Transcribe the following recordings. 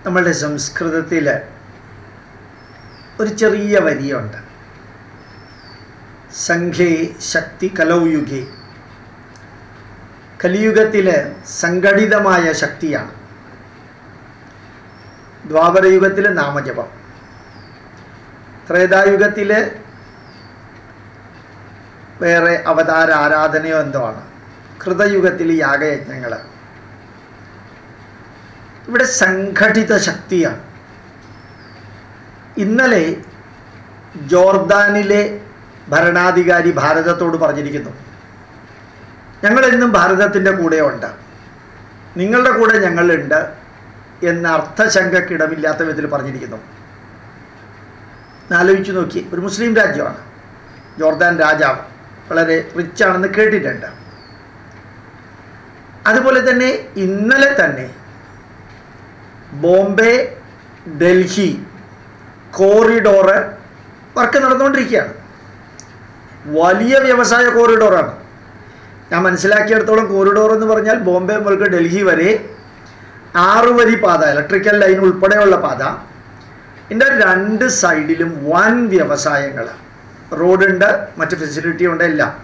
നമ്മളുടെ സംസ്കൃതത്തിൽ ഒരു ചെറിയ വരിയുണ്ട് സംഘേ ശക്തി കലൗയുഗേ കലിയുഗത്തിൽ സംഘടിതമായ ശക്തിയാണ് ദ്വാപരയുഗത്തിൽ നാമജപം ത്രേതായുഗത്തിൽ വേറെ അവതാര ആരാധനയോ എന്തോ ആണ് കൃതയുഗത്തിൽ യാഗയജ്ഞങ്ങൾ ഇവിടെ സംഘടിത ശക്തിയാണ് ഇന്നലെ ജോർദാനിലെ ഭരണാധികാരി ഭാരതത്തോട് പറഞ്ഞിരിക്കുന്നു ഞങ്ങളെന്നും ഭാരതത്തിൻ്റെ കൂടെയുണ്ട് നിങ്ങളുടെ കൂടെ ഞങ്ങളുണ്ട് എന്ന അർത്ഥശങ്കക്കിടമില്ലാത്ത വിധത്തിൽ പറഞ്ഞിരിക്കുന്നു ആലോചിച്ച് നോക്കി ഒരു മുസ്ലിം രാജ്യമാണ് ജോർദാൻ രാജാവ് വളരെ റിച്ച് ആണെന്ന് കേട്ടിട്ടുണ്ട് അതുപോലെ തന്നെ ഇന്നലെ തന്നെ ബോംബെ ഡൽഹി കോറിഡോറ് വർക്ക് നടന്നുകൊണ്ടിരിക്കുകയാണ് വലിയ വ്യവസായ കോറിഡോറാണ് ഞാൻ മനസ്സിലാക്കിയിടത്തോളം കോറിഡോർ എന്ന് പറഞ്ഞാൽ ബോംബെ മുതൽക്ക് ഡൽഹി വരെ ആറ് വരി പാത ഇലക്ട്രിക്കൽ ലൈൻ ഉൾപ്പെടെയുള്ള പാത ഇതിൻ്റെ രണ്ട് സൈഡിലും വൻ വ്യവസായങ്ങൾ റോഡുണ്ട് മറ്റ് ഫെസിലിറ്റി ഉണ്ട് എല്ലാം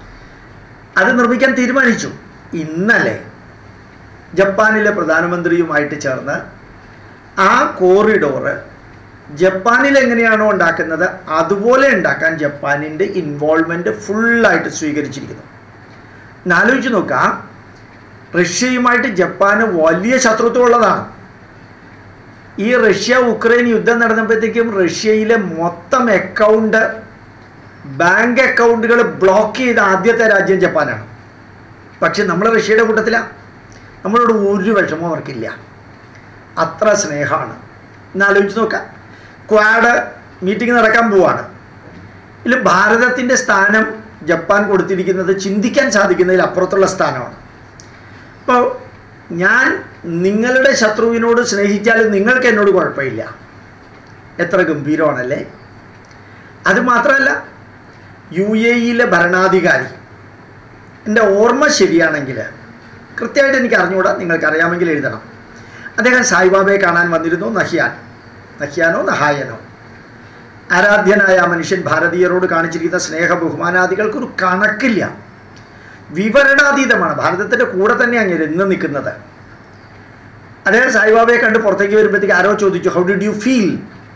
അത് നിർമ്മിക്കാൻ തീരുമാനിച്ചു ഇന്നലെ ജപ്പാനിലെ പ്രധാനമന്ത്രിയുമായിട്ട് ചേർന്ന് ആ കോറിഡോറ് ജപ്പാനിൽ എങ്ങനെയാണോ ഉണ്ടാക്കുന്നത് അതുപോലെ ഉണ്ടാക്കാൻ ജപ്പാനിൻ്റെ ഇൻവോൾവ്മെൻറ്റ് ഫുള്ളായിട്ട് സ്വീകരിച്ചിരിക്കുന്നു എന്നാലോചിച്ച് നോക്കാം റഷ്യയുമായിട്ട് ജപ്പാന് വലിയ ശത്രുത്വം ഉള്ളതാണ് ഈ റഷ്യ ഉക്രൈൻ യുദ്ധം നടന്നപ്പോഴത്തേക്കും റഷ്യയിലെ മൊത്തം അക്കൗണ്ട് ബാങ്ക് അക്കൗണ്ടുകൾ ബ്ലോക്ക് ചെയ്ത ആദ്യത്തെ രാജ്യം ജപ്പാനാണ് പക്ഷെ നമ്മൾ റഷ്യയുടെ കൂട്ടത്തിലാണ് നമ്മളോട് ഒരു വിഷമവും അവർക്കില്ല അത്ര സ്നേഹമാണ് എന്നാലോചിച്ച് നോക്കാം ക്വാഡ് മീറ്റിംഗ് നടക്കാൻ പോവാണ് ഇതിൽ ഭാരതത്തിൻ്റെ സ്ഥാനം ജപ്പാൻ കൊടുത്തിരിക്കുന്നത് ചിന്തിക്കാൻ സാധിക്കുന്നതിൽ അപ്പുറത്തുള്ള സ്ഥാനമാണ് അപ്പോൾ ഞാൻ നിങ്ങളുടെ ശത്രുവിനോട് സ്നേഹിച്ചാലും നിങ്ങൾക്ക് എന്നോട് കുഴപ്പമില്ല എത്ര ഗംഭീരമാണല്ലേ അത് മാത്രമല്ല യു എ ഇയിലെ ഭരണാധികാരി എൻ്റെ ഓർമ്മ ശരിയാണെങ്കിൽ കൃത്യമായിട്ട് എനിക്ക് അറിഞ്ഞുകൂടാ നിങ്ങൾക്കറിയാമെങ്കിൽ എഴുതണം അദ്ദേഹം സായിബാബയെ കാണാൻ വന്നിരുന്നു നഹിയാൻ നഹിയാനോ നഹായനോ ആരാധ്യനായ ആ മനുഷ്യൻ ഭാരതീയരോട് കാണിച്ചിരിക്കുന്ന സ്നേഹ ബഹുമാനാദികൾക്കൊരു കണക്കില്ല വിവരണാതീതമാണ് ഭാരതത്തിൻ്റെ കൂടെ തന്നെ അങ്ങനെ ഇന്ന് നിൽക്കുന്നത് അദ്ദേഹം സായിബാബയെ കണ്ട് പുറത്തേക്ക് വരുമ്പോഴത്തേക്ക് ആരോ ചോദിച്ചു how did you feel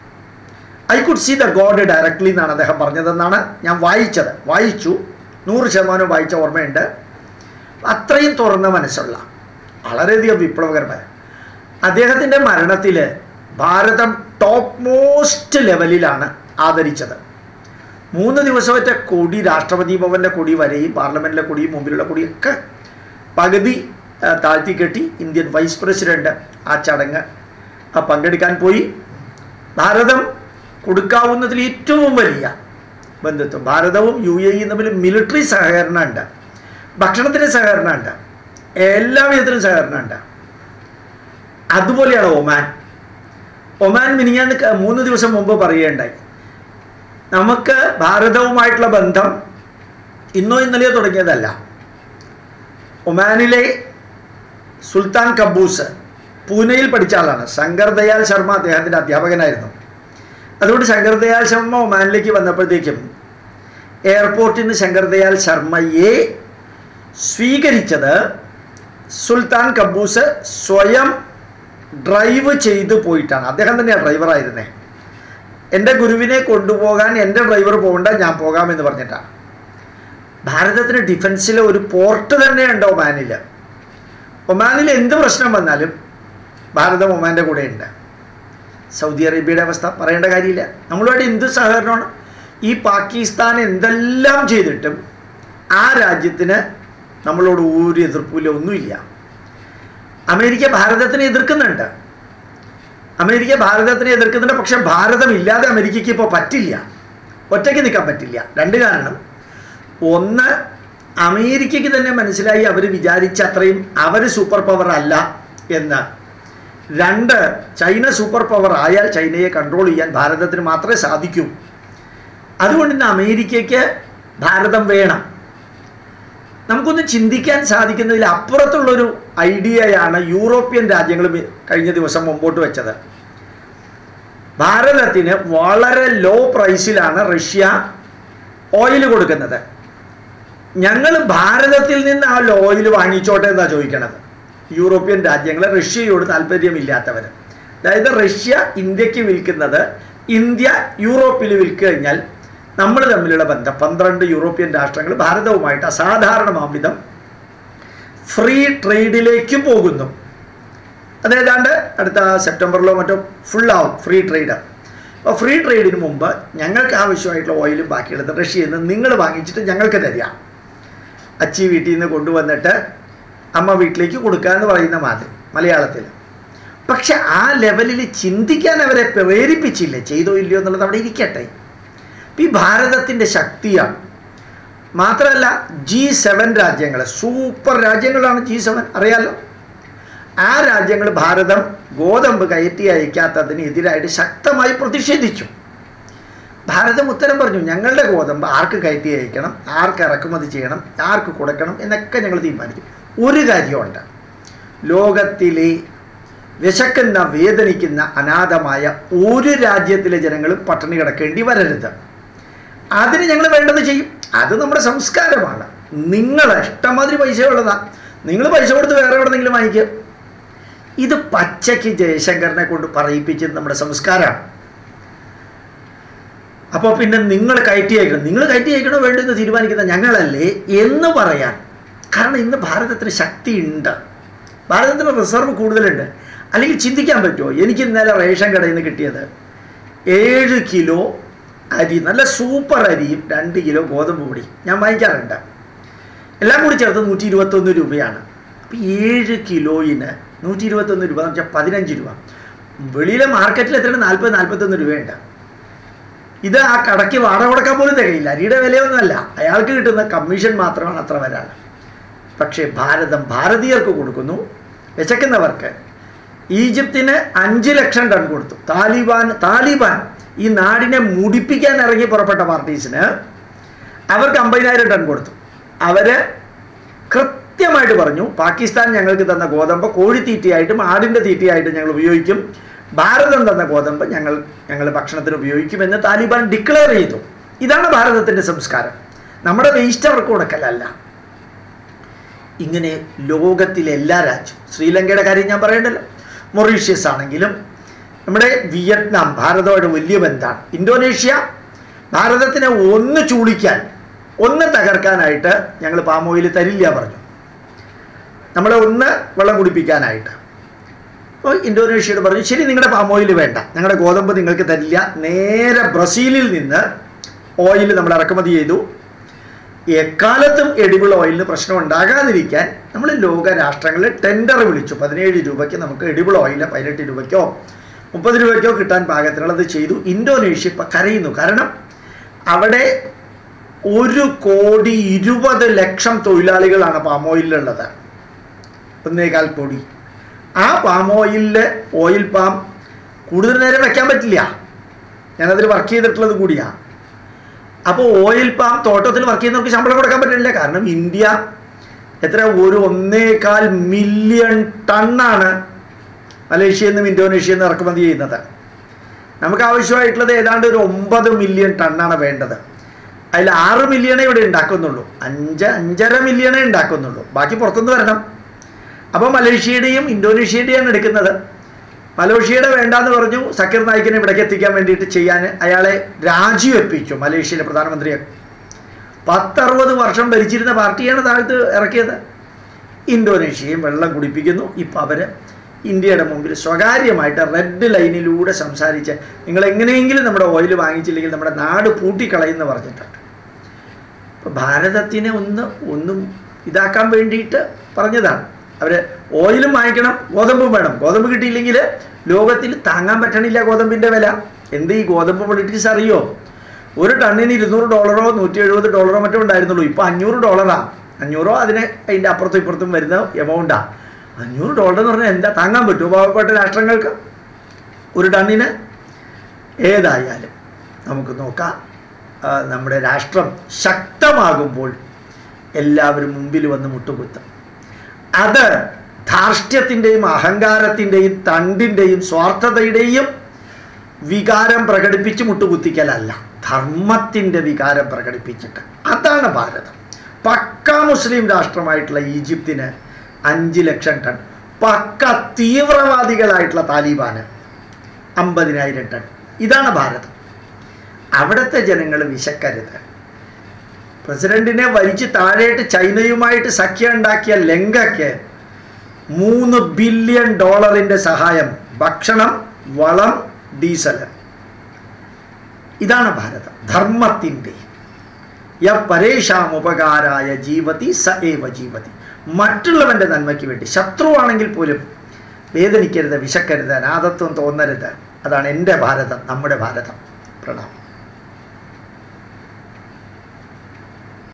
I could see the god directly എന്നാണ് അദ്ദേഹം പറഞ്ഞതെന്നാണ് ഞാൻ വായിച്ചത് വായിച്ചു നൂറ് ശതമാനം വായിച്ച ഓർമ്മയുണ്ട് അത്രയും തുറന്ന മനസ്സുള്ള വളരെയധികം വിപ്ലവകരമായ അദ്ദേഹത്തിൻ്റെ മരണത്തിൽ ഭാരതം ടോപ്പ് മോസ്റ്റ് ലെവലിലാണ് ആദരിച്ചത് മൂന്ന് ദിവസമൊറ്റ കൊടി രാഷ്ട്രപതി ഭവൻ്റെ കൊടി വരെയും പാർലമെൻറ്റിലെ കൊടിയും മുമ്പിലുള്ള കൊടിയൊക്കെ പകുതി താഴ്ത്തി കെട്ടി ഇന്ത്യൻ വൈസ് പ്രസിഡന്റ് ആ ചടങ്ങ് പങ്കെടുക്കാൻ പോയി ഭാരതം കൊടുക്കാവുന്നതിൽ ഏറ്റവും വലിയ ബന്ധുത്വം ഭാരതവും യു എ ഇ തമ്മിൽ മിലിറ്ററി സഹകരണമുണ്ട് ഭക്ഷണത്തിന് സഹകരണമുണ്ട് എല്ലാ വിധത്തിലും സഹകരണമുണ്ട് അതുപോലെയാണ് ഒമാൻ ഒമാൻ മിനിഞ്ഞാന്ന് മൂന്ന് ദിവസം മുമ്പ് പറയുകയുണ്ടായി നമുക്ക് ഭാരതവുമായിട്ടുള്ള ബന്ധം ഇന്നോ ഇന്നലെയോ തുടങ്ങിയതല്ല ഒമാനിലെ സുൽത്താൻ കബൂസ് പൂനെയിൽ പഠിച്ച ആളാണ് ശങ്കർ ദയാൽ ശർമ്മ അദ്ദേഹത്തിൻ്റെ അധ്യാപകനായിരുന്നു അതുകൊണ്ട് ശങ്കർ ദയാൽ ശർമ്മ ഒമാനിലേക്ക് വന്നപ്പോഴത്തേക്കും എയർപോർട്ടിൽ നിന്ന് ശങ്കർ ദയാൽ ശർമ്മയെ സ്വീകരിച്ചത് സുൽത്താൻ കബൂസ് സ്വയം ഡ്രൈവ് ചെയ്തു പോയിട്ടാണ് അദ്ദേഹം തന്നെയാണ് ഡ്രൈവറായിരുന്നേ എൻ്റെ ഗുരുവിനെ കൊണ്ടുപോകാൻ എൻ്റെ ഡ്രൈവർ പോകണ്ട ഞാൻ പോകാമെന്ന് പറഞ്ഞിട്ടാണ് ഭാരതത്തിന് ഡിഫൻസിൽ ഒരു പോർട്ട് തന്നെയുണ്ട് ഒമാനിൽ ഒമാനിൽ എന്ത് പ്രശ്നം വന്നാലും ഭാരതം ഒമാൻ്റെ കൂടെയുണ്ട് സൗദി അറേബ്യയുടെ അവസ്ഥ പറയേണ്ട കാര്യമില്ല നമ്മളുമായിട്ട് എന്ത് സഹകരണമാണ് ഈ പാകിസ്ഥാൻ എന്തെല്ലാം ചെയ്തിട്ടും ആ രാജ്യത്തിന് നമ്മളോട് ഒരു എതിർപ്പില്ല ഒന്നുമില്ല അമേരിക്ക ഭാരതത്തിനെ എതിർക്കുന്നുണ്ട് അമേരിക്ക ഭാരതത്തിനെ എതിർക്കുന്നുണ്ട് പക്ഷെ ഭാരതം ഇല്ലാതെ അമേരിക്കയ്ക്ക് ഇപ്പോൾ പറ്റില്ല ഒറ്റയ്ക്ക് നിൽക്കാൻ പറ്റില്ല രണ്ട് കാരണം ഒന്ന് അമേരിക്കയ്ക്ക് തന്നെ മനസ്സിലായി അവർ വിചാരിച്ച അത്രയും അവർ സൂപ്പർ പവർ അല്ല എന്ന് രണ്ട് ചൈന സൂപ്പർ പവർ ആയാൽ ചൈനയെ കൺട്രോൾ ചെയ്യാൻ ഭാരതത്തിന് മാത്രമേ സാധിക്കൂ അതുകൊണ്ട് ഇന്ന് അമേരിക്കയ്ക്ക് ഭാരതം വേണം നമുക്കൊന്ന് ചിന്തിക്കാൻ സാധിക്കുന്നതിൽ അപ്പുറത്തുള്ളൊരു ഐഡിയയാണ് യൂറോപ്യൻ രാജ്യങ്ങൾ കഴിഞ്ഞ ദിവസം മുമ്പോട്ട് വെച്ചത് ഭാരതത്തിന് വളരെ ലോ പ്രൈസിലാണ് റഷ്യ ഓയിൽ കൊടുക്കുന്നത് ഞങ്ങൾ ഭാരതത്തിൽ നിന്ന് ആ ഓയിൽ വാങ്ങിച്ചോട്ടെ എന്നാ ചോദിക്കണത് യൂറോപ്യൻ രാജ്യങ്ങൾ റഷ്യയോട് താല്പര്യമില്ലാത്തവർ അതായത് റഷ്യ ഇന്ത്യക്ക് വിൽക്കുന്നത് ഇന്ത്യ യൂറോപ്പിൽ വിൽക്കുക കഴിഞ്ഞാൽ നമ്മൾ തമ്മിലുള്ള ബന്ധം പന്ത്രണ്ട് യൂറോപ്യൻ രാഷ്ട്രങ്ങൾ ഭാരതവുമായിട്ട് അസാധാരണമാംവിധം ഫ്രീ ട്രേഡിലേക്ക് പോകുന്നു അത് ഏതാണ്ട് അടുത്ത സെപ്റ്റംബറിലോ മറ്റോ ഫുള്ളാവും ഫ്രീ ട്രേഡ് അപ്പോൾ ഫ്രീ ട്രേഡിന് മുമ്പ് ഞങ്ങൾക്ക് ആവശ്യമായിട്ടുള്ള ഓയിലും ബാക്കിയുള്ളത് റഷ്യയിൽ നിന്ന് നിങ്ങൾ വാങ്ങിച്ചിട്ട് ഞങ്ങൾക്ക് തരിക അച്ചി വീട്ടിൽ നിന്ന് കൊണ്ടുവന്നിട്ട് അമ്മ വീട്ടിലേക്ക് കൊടുക്കുക എന്ന് പറയുന്ന മാതിരി മലയാളത്തിൽ പക്ഷെ ആ ലെവലിൽ ചിന്തിക്കാൻ അവരെ പ്രേരിപ്പിച്ചില്ല ചെയ്തോ ഇല്ലയോ എന്നുള്ളത് അവിടെ ഇരിക്കട്ടെ ഈ ഭാരതത്തിൻ്റെ ശക്തിയാണ് മാത്രമല്ല ജി സെവൻ രാജ്യങ്ങൾ സൂപ്പർ രാജ്യങ്ങളാണ് ജി സെവൻ അറിയാലോ ആ രാജ്യങ്ങൾ ഭാരതം ഗോതമ്പ് കയറ്റി അയക്കാത്തതിന് എതിരായിട്ട് ശക്തമായി പ്രതിഷേധിച്ചു ഭാരതം ഉത്തരം പറഞ്ഞു ഞങ്ങളുടെ ഗോതമ്പ് ആർക്ക് കയറ്റി അയക്കണം ആർക്ക് ഇറക്കുമതി ചെയ്യണം ആർക്ക് കൊടുക്കണം എന്നൊക്കെ ഞങ്ങൾ തീരുമാനിക്കും ഒരു കാര്യമുണ്ട് ലോകത്തിലെ വിശക്കുന്ന വേദനിക്കുന്ന അനാഥമായ ഒരു രാജ്യത്തിലെ ജനങ്ങളും പട്ടിണി കിടക്കേണ്ടി വരരുത് അതിന് ഞങ്ങൾ വേണ്ടത് ചെയ്യും അത് നമ്മുടെ സംസ്കാരമാണ് നിങ്ങളെ ഇഷ്ടമാതിരി പൈസ ഉള്ളതാ നിങ്ങൾ പൈസ കൊടുത്ത് വേറെ എവിടെന്നെങ്കിലും വാങ്ങിക്കുക ഇത് പച്ചയ്ക്ക് ജയശങ്കറിനെ കൊണ്ട് പറയിപ്പിച്ചത് നമ്മുടെ സംസ്കാരമാണ് അപ്പോൾ പിന്നെ നിങ്ങൾ കയറ്റി അയക്കണം നിങ്ങൾ കയറ്റി അയക്കണോ വേണ്ടെന്ന് തീരുമാനിക്കുന്ന ഞങ്ങളല്ലേ എന്ന് പറയാൻ കാരണം ഇന്ന് ഭാരതത്തിന് ശക്തി ഉണ്ട് ഭാരതത്തിന് റിസർവ് കൂടുതലുണ്ട് അല്ലെങ്കിൽ ചിന്തിക്കാൻ പറ്റുമോ എനിക്ക് ഇന്നലെ റേഷൻ കടയിൽ നിന്ന് കിട്ടിയത് ഏഴ് കിലോ അരി നല്ല സൂപ്പർ അരിയും രണ്ട് കിലോ ഗോതമ്പ് പൊടി ഞാൻ വാങ്ങിക്കാറുണ്ട് എല്ലാം കൂടി ചേർത്ത് നൂറ്റി ഇരുപത്തൊന്ന് രൂപയാണ് അപ്പോൾ ഏഴ് കിലോയിന് നൂറ്റി ഇരുപത്തൊന്ന് രൂപ എന്ന് വെച്ചാൽ പതിനഞ്ച് രൂപ വെളിയിലെ മാർക്കറ്റിൽ എത്രയാണ് നാൽപ്പത് നാൽപ്പത്തൊന്ന് രൂപയുണ്ട് ഇത് ആ കടയ്ക്ക് വാടക കൊടുക്കാൻ പോലും തികയില്ല അരിയുടെ വിലയൊന്നുമല്ല അയാൾക്ക് കിട്ടുന്ന കമ്മീഷൻ മാത്രമാണ് അത്ര വരാണ് പക്ഷേ ഭാരതം ഭാരതീയർക്ക് കൊടുക്കുന്നു വിശക്കുന്നവർക്ക് ഈജിപ്തിന് അഞ്ച് ലക്ഷം ടൺ കൊടുത്തു താലിബാൻ താലിബാൻ ഈ നാടിനെ മുടിപ്പിക്കാൻ ഇറങ്ങി പുറപ്പെട്ട പാർട്ടീസിന് അവർക്ക് അമ്പതിനായിരം ടൺ കൊടുത്തു അവര് കൃത്യമായിട്ട് പറഞ്ഞു പാകിസ്ഥാൻ ഞങ്ങൾക്ക് തന്ന ഗോതമ്പ് കോഴിത്തീറ്റയായിട്ടും ആടിൻ്റെ തീറ്റയായിട്ടും ഞങ്ങൾ ഉപയോഗിക്കും ഭാരതം തന്ന ഗോതമ്പ് ഞങ്ങൾ ഞങ്ങൾ ഭക്ഷണത്തിന് ഉപയോഗിക്കുമെന്ന് താലിബാൻ ഡിക്ലെയർ ചെയ്തു ഇതാണ് ഭാരതത്തിൻ്റെ സംസ്കാരം നമ്മുടെ വേസ്റ്റ് അവർക്ക് കൊടുക്കലല്ല ഇങ്ങനെ ലോകത്തിലെ എല്ലാ രാജ്യവും ശ്രീലങ്കയുടെ കാര്യം ഞാൻ പറയണ്ടല്ലോ മൊറീഷ്യസ് ആണെങ്കിലും നമ്മുടെ വിയറ്റ്നാം ഭാരതമായിട്ട് വലിയ ബന്ധമാണ് ഇന്തോനേഷ്യ ഭാരതത്തിനെ ഒന്ന് ചൂളിക്കാൻ ഒന്ന് തകർക്കാനായിട്ട് ഞങ്ങൾ പാം ഓയിൽ തരില്ല പറഞ്ഞു നമ്മളെ ഒന്ന് വെള്ളം കുടിപ്പിക്കാനായിട്ട് അപ്പോൾ ഇന്തോനേഷ്യയോട് പറഞ്ഞു ശരി നിങ്ങളുടെ പാം ഓയിൽ വേണ്ട ഞങ്ങളുടെ ഗോതമ്പ് നിങ്ങൾക്ക് തരില്ല നേരെ ബ്രസീലിൽ നിന്ന് ഓയിൽ നമ്മൾ ഇറക്കുമതി ചെയ്തു എക്കാലത്തും എഡിബിൾ ഓയിലിന് പ്രശ്നം ഉണ്ടാകാതിരിക്കാൻ നമ്മൾ ലോക രാഷ്ട്രങ്ങളിൽ ടെൻഡർ വിളിച്ചു പതിനേഴ് രൂപയ്ക്ക് നമുക്ക് എഡിബിൾ ഓയിൽ പതിനെട്ട് രൂപയ്ക്കോ മുപ്പത് രൂപയ്ക്കോ കിട്ടാൻ പാകത്തിനുള്ളത് ചെയ്തു ഇന്തോനേഷ്യ ഇപ്പം കരയുന്നു കാരണം അവിടെ ഒരു കോടി ഇരുപത് ലക്ഷം തൊഴിലാളികളാണ് പാം ഓയിലുള്ളത് ഒന്നേകാൽ കോടി ആ പാം ഓയിലിൽ ഓയിൽ പാം കൂടുതൽ നേരം വെക്കാൻ പറ്റില്ല ഞാനതിൽ വർക്ക് ചെയ്തിട്ടുള്ളത് കൂടിയാണ് അപ്പോൾ ഓയിൽ പാം തോട്ടത്തിൽ വർക്ക് ചെയ്യുന്നവർക്ക് ശമ്പളം കൊടുക്കാൻ പറ്റില്ല കാരണം ഇന്ത്യ എത്ര ഒരു ഒന്നേകാൽ മില്യൺ ടണ്ണാണ് മലേഷ്യയിൽ നിന്നും ഇന്തോനേഷ്യയിൽ നിന്ന് ഇറക്കുമതി ചെയ്യുന്നത് നമുക്ക് ആവശ്യമായിട്ടുള്ളത് ഏതാണ്ട് ഒരു ഒമ്പത് മില്യൺ ടണ്ണാണ് വേണ്ടത് അതിൽ ആറ് മില്യണേ ഇവിടെ ഉണ്ടാക്കുന്നുള്ളൂ അഞ്ച് അഞ്ചര മില്യണേ ഉണ്ടാക്കുന്നുള്ളൂ ബാക്കി പുറത്തുനിന്ന് വരണം അപ്പോൾ മലേഷ്യയുടെയും ഇന്തോനേഷ്യയുടെയാണ് എടുക്കുന്നത് മലേഷ്യയുടെ വേണ്ടാന്ന് പറഞ്ഞു സക്കീർ നായിക്കിനെ ഇവിടേക്ക് എത്തിക്കാൻ വേണ്ടിയിട്ട് ചെയ്യാൻ അയാളെ രാജിവെപ്പിച്ചു മലേഷ്യയിലെ പ്രധാനമന്ത്രിയെ പത്തറുപത് വർഷം ഭരിച്ചിരുന്ന പാർട്ടിയാണ് താഴത്ത് ഇറക്കിയത് ഇന്തോനേഷ്യയും വെള്ളം കുടിപ്പിക്കുന്നു ഇപ്പം അവർ ഇന്ത്യയുടെ മുമ്പിൽ സ്വകാര്യമായിട്ട് റെഡ് ലൈനിലൂടെ സംസാരിച്ച് നിങ്ങൾ എങ്ങനെയെങ്കിലും നമ്മുടെ ഓയിൽ വാങ്ങിച്ചില്ലെങ്കിൽ നമ്മുടെ നാട് പൂട്ടിക്കളയെന്ന് പറഞ്ഞിട്ടുണ്ട് അപ്പോൾ ഭാരതത്തിനെ ഒന്ന് ഒന്നും ഇതാക്കാൻ വേണ്ടിയിട്ട് പറഞ്ഞതാണ് അവർ ഓയിലും വാങ്ങിക്കണം ഗോതമ്പും വേണം ഗോതമ്പ് കിട്ടിയില്ലെങ്കിൽ ലോകത്തിൽ താങ്ങാൻ പറ്റണില്ല ഗോതമ്പിൻ്റെ വില എന്ത് ഈ ഗോതമ്പ് പൊളിറ്റിക്സ് അറിയോ ഒരു ടണ്ണിന് ഇരുന്നൂറ് ഡോളറോ നൂറ്റി എഴുപത് ഡോളറോ മറ്റോ ഉണ്ടായിരുന്നുള്ളൂ ഇപ്പോൾ അഞ്ഞൂറ് ഡോളറാണ് അഞ്ഞൂറോ അതിന് അതിൻ്റെ അപ്പുറത്തും ഇപ്പുറത്തും വരുന്ന എമൗണ്ടാണ് അഞ്ഞൂറ് ഡോളർ എന്ന് പറഞ്ഞാൽ എന്താ താങ്ങാൻ പറ്റുമോ പാവപ്പെട്ട രാഷ്ട്രങ്ങൾക്ക് ഒരു ടണ്ണിന് ഏതായാലും നമുക്ക് നോക്കാം ആ, നമ്മുടെ രാഷ്ട്രം ശക്തമാകുമ്പോൾ എല്ലാവരും മുമ്പിൽ വന്ന് മുട്ടുകുത്തും അത് ധാർഷ്ട്യത്തിൻ്റെയും അഹങ്കാരത്തിൻ്റെയും തണ്ടിൻ്റെയും സ്വാർത്ഥതയുടെയും വികാരം പ്രകടിപ്പിച്ച് മുട്ടുകുത്തിക്കലല്ല ധർമ്മത്തിൻ്റെ വികാരം പ്രകടിപ്പിച്ചിട്ട് അതാണ് ഭാരതം പക്ക മുസ്ലിം രാഷ്ട്രമായിട്ടുള്ള ഈജിപ്തിന് അഞ്ച് ലക്ഷം ടൺ പക്ക തീവ്രവാദികളായിട്ടുള്ള താലിബാന് അമ്പതിനായിരം ടൺ ഇതാണ് ഭാരതം അവിടുത്തെ ജനങ്ങൾ വിശക്കരുത് പ്രസിഡന്റിനെ വലിച്ച് താഴേട്ട് ചൈനയുമായിട്ട് സഖ്യം ഉണ്ടാക്കിയ ലങ്കയ്ക്ക് മൂന്ന് ബില്യൺ ഡോളറിൻ്റെ സഹായം ഭക്ഷണം വളം ഡീസൽ ഇതാണ് ഭാരതം ധർമ്മത്തിൻ്റെ യ പരേഷാം ഉപകാരായ ജീവതി സ ഏവ ജീവതി മറ്റുള്ളവൻ്റെ നന്മയ്ക്ക് വേണ്ടി ശത്രുവാണെങ്കിൽ പോലും വേദനിക്കരുത് വിശക്കരുത് അനാഥത്വം തോന്നരുത് അതാണ് എൻ്റെ ഭാരതം നമ്മുടെ ഭാരതം പ്രണാമം